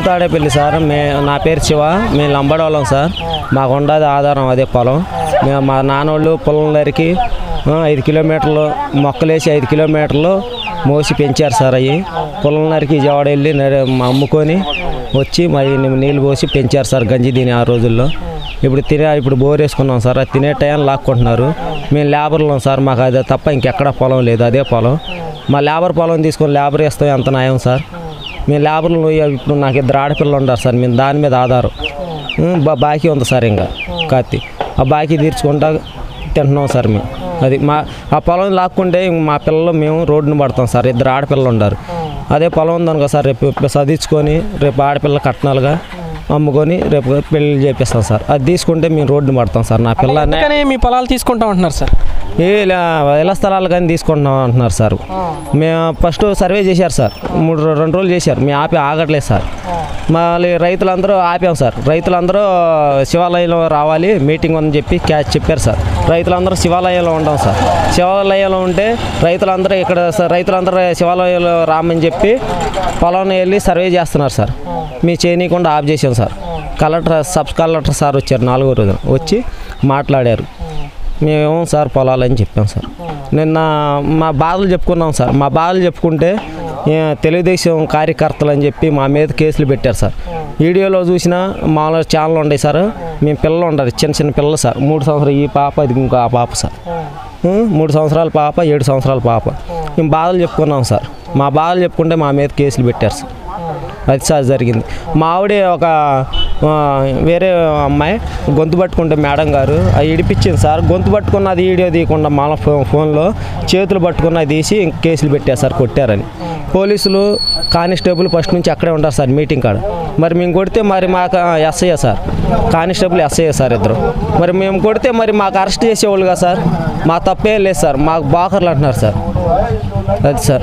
Tadepalli sir మే నా పేరు శివ మేము లంబడోళ్ళం సార్ మాకు ఉండదు ఆధారం అదే పొలం మేము మా నాన్నోళ్ళు పొలం నరికి ఆ, ఐదు కిలోమీటర్లు మొక్కలేసి ఐదు కిలోమీటర్లు మోసి పెంచారు సార్ అవి పొలం నరికి విజయవాడ వెళ్ళి నడి- అమ్ముకొని వచ్చి మరి నీళ్ళు పోసి పెంచారు సార్ గంజి దీని ఆ రోజుల్లో ఇప్పుడు తినే ఇప్పుడు బోర్ వేసుకున్నాం సార్ అది తినే టైం లాక్కుంటున్నారు మేము లేబర్లం సార్ మాకు అదే తప్ప ఇంకెక్కడ పొలం లేదు అదే పొలం మా లేబర్ పొలం తీసుకొని లేబర్ వేస్తాం ఎంత న్యాయం సార్ మేము లేబర్లు ఇప్పుడు నాకు ఇద్దరు ఆడపిల్లలు ఉంటారు సార్ మేము దాని మీద ఆధారం ఉం, బా బాకీ ఉంది సార్ ఇంకా కత్తి ఆ బాకీ తీర్చుకుంటా తింటున్నాం సార్ మేము అది మా ఆ పొలం లాక్కుంటే ఇంక మా పిల్లలు మేము రోడ్డును పడతాం సార్ ఇద్దరు ఆడపిల్లలు ఉన్నారు అదే పొలం ఉందనుకో సార్ రేపు చదివించుకొని రేపు ఆడపిల్ల కట్నాలుగా అమ్ముకొని రేపు పెళ్లి చేపిస్తాం సార్ అది తీసుకుంటే మేము రోడ్డును పడతాం సార్ నా పిల్ల అందుకని మీ పొలాలు తీసుకుంటాం అంటున్నారు సార్ ఏ ఇలా ఇళ్ల స్థలాలు కానీ తీసుకుంటున్నాం అంటున్నారు సార్ మేము ఫస్ట్ సర్వే చేశారు సార్ మూడు రో- రెండు రోజులు చేశారు మేము ఆపి ఆగట్లేదు సార్ మళ్ళీ రైతులందరూ ఆపాం సార్ రైతులందరూ శివాలయంలో రావాలి మీటింగ్ ఉందని చెప్పి క్యాచ్ చెప్పారు సార్ రైతులందరూ శివాలయంలో ఉంటాం సార్ శివాలయంలో ఉంటే రైతులందరూ ఇక్కడ స- రైతులందరూ శివాలయంలో రామని చెప్పి పొలం వెళ్ళి సర్వే చేస్తున్నారు సార్ మీ చేయనీయకుండా ఆఫ్ చేసాం sir collector sub collector sir వచ్చారు నాలుగో రోజున వచ్చి మాట్లాడారు మేమేమో సార్ పొలాలని చెప్పాం సార్ నిన్న మా బాధలు చెప్పుకున్నాం సార్ మా బాధలు చెప్పుకుంటే ఏ, తెలుగుదేశం కార్యకర్తలు అని చెప్పి మా మీద కేసులు పెట్టారు సార్ వీడియోలో చూసిన మామూలు ఛానల్ ఉండే సార్ మేము పిల్లలు ఉండరు చిన్న చిన్న పిల్లలు సార్ మూడు సంవత్సరాలు ఈ పాప ఇది ఇంకో ఆ పాప సార్ ఉం, మూడు సంవత్సరాల పాప ఏడు సంవత్సరాల పాప మేము బాధలు చెప్పుకున్నాం సార్ మా బాధలు చెప్పుకుంటే మా మీద కేసులు పెట్టారు సార్ అది సార్ జరిగింది మా ఆవిడే ఒక ఆ, వేరే అమ్మాయి గొంతు పట్టుకుంటే మేడం గారు అది ఇడిపించింది సార్ గొంతు పట్టుకున్నది వీడియో తీయకుండా మన ఫో ఫోన్లో చేతులు పట్టుకున్నది తీసి ఇంక కేసులు పెట్టారు సార్ కొట్టారని పోలీసులు కానిస్టేబుల్ ఫస్ట్ నుంచి అక్కడే ఉంటారు సార్ మీటింగ్ కాడ మరి మేము కొడితే మరి మాకు SI sir constable SI sir ఇద్దరు మరి మేము కొడితే మరి మాకు అరెస్ట్ చేసేవాళ్ళుగా సార్ మా తప్పేం లేదు సార్ మాకు బాకర్లు అంటున్నారు సార్ అది సార్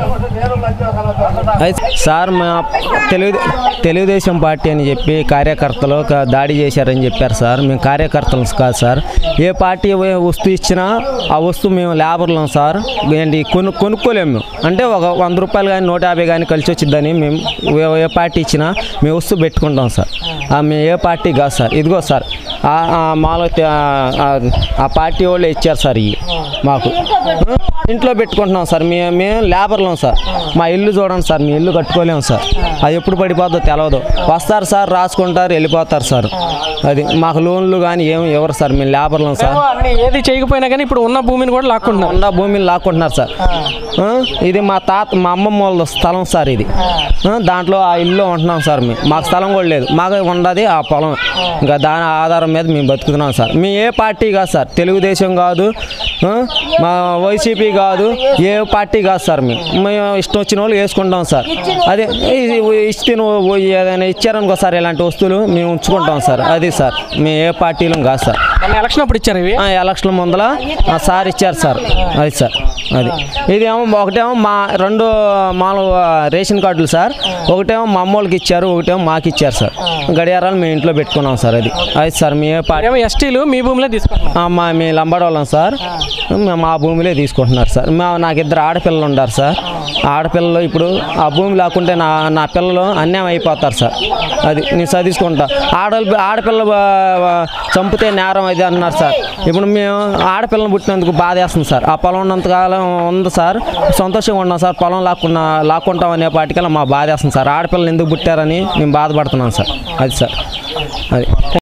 అయితే సార్ మా తెలుగు తెలుగుదేశం పార్టీ అని చెప్పి కార్యకర్తలు ఒక దాడి చేశారని చెప్పారు సార్ మేము కార్యకర్తలు కాదు సార్ ఏ పార్టీ ఏ వస్తువు ఇచ్చినా ఆ వస్తువు మేము లేబర్లం సార్ ఏంటి కొను కొనుక్కోలేము మేము అంటే ఒక వంద రూపాయలు కానీ నూట యాభై కానీ కలిసి వచ్చిద్దని మేము ఏ- ఏ పార్టీ ఇచ్చినా మేము వస్తువు పెట్టుకుంటాం సార్ ఆ మేము ఏ పార్టీ కాదు సార్ ఇదిగో సార్ ఆ- ఆ మాలో తే- ఆ- ఆ పార్టీ వాళ్ళే ఇచ్చారు సార్ ఇవి మాకు ఇంట్లో పెట్టుకుంటున్నాం సార్ మేము మేము లేబర్లం సార్ మా ఇల్లు చూడండి సార్ మీ ఇల్లు కట్టుకోలేము సార్ అది ఎప్పుడు పడిపోద్దో తెలియదు వస్తారు సార్ రాసుకుంటారు వెళ్ళిపోతారు సార్ అది మాకు లోన్లు కానీ ఏమి ఎవరు సార్ మేము లేబర్లం సార్ అన్ని ఏది చేయకపోయినా కానీ ఇప్పుడు ఉన్న భూమిని కూడా లాక్కుంటున్నారు ఉన్న భూమిని లాక్కుంటున్నారు సార్ ఆ, ఇది మా తాత మా అమ్మమ్మ వాళ్ళ స్థలం సార్ ఇది ఆ, దాంట్లో ఆ ఇల్లు ఉంటున్నాం సార్ మేము మాకు స్థలం కూడా లేదు మాకు ఉండదు ఆ పొలం ఇంకా దాని ఆధారం మీద మేము బతుకుతున్నాం సార్ మేము ఏ పార్టీ కాదు సార్ తెలుగుదేశం కాదు ఆ, మా వైసీపీ కాదు ఏ పార్టీ కాదు సార్ మేము మేము ఇష్టం వచ్చిన వాళ్ళు వేసుకుంటాం సార్ అదే ఇది ఇస్తే నువ్వు ఏదైనా ఇచ్చారనుకో సార్ ఇలాంటి వస్తువులు మేము ఉంచుకుంటాం సార్ అది సార్ మేము ఏ పార్టీలు కాదు సార్ మొన్న ఎలక్షన్ అప్పుడు ఇచ్చారు ఇవి ఆ, ఎలక్షన్ ముందల ఆ సార్ ఇచ్చారు సార్ అది సార్ అది ఇదేమో ఒకటేమో మా రెండు మామూలు రేషన్ కార్డులు సార్ ఒకటేమో మా అమ్మోళ్ళకి ఇచ్చారు ఒకటేమో మాకు ఇచ్చారు సార్ గడియారాలు మేము ఇంట్లో పెట్టుకున్నాం సార్ అది అది సార్ మీ ఏ పార్టీ ఏమో ఎస్టీలు మీ భూమిలో తీసుకుంటున్నారు ఆ, మా మీ లంబడోళ్ళం సార్ మా- మా భూమిలే తీసుకుంటున్నారు సార్ మా నాకు ఇద్దరు ఆడపిల్లలు ఉన్నారు సార్ ఆడపిల్లలు ఇప్పుడు ఆ భూమి లేకుంటే నా నా పిల్లలు అన్యాయం అయిపోతారు సార్ అది నేను చదివించుకుంటా ఆడ ఆడపిల్ల బా- బా- చంపితే నేరం అది అన్నారు సార్ ఇప్పుడు మేము ఆడపిల్లని పుట్టినందుకు బాధ వేస్తుంది సార్ ఆ పొలం ఉన్నంతకాలం ఉంది సార్ సంతోషంగా ఉన్నాం సార్ పొలం లాక్కున్నా లాక్కుంటాం అనే పాటికల్లా మా బాధ వేస్తుంది సార్ ఆడపిల్లలు ఎందుకు పుట్టారని మేము బాధపడుతున్నాం సార్ అది సార్ అది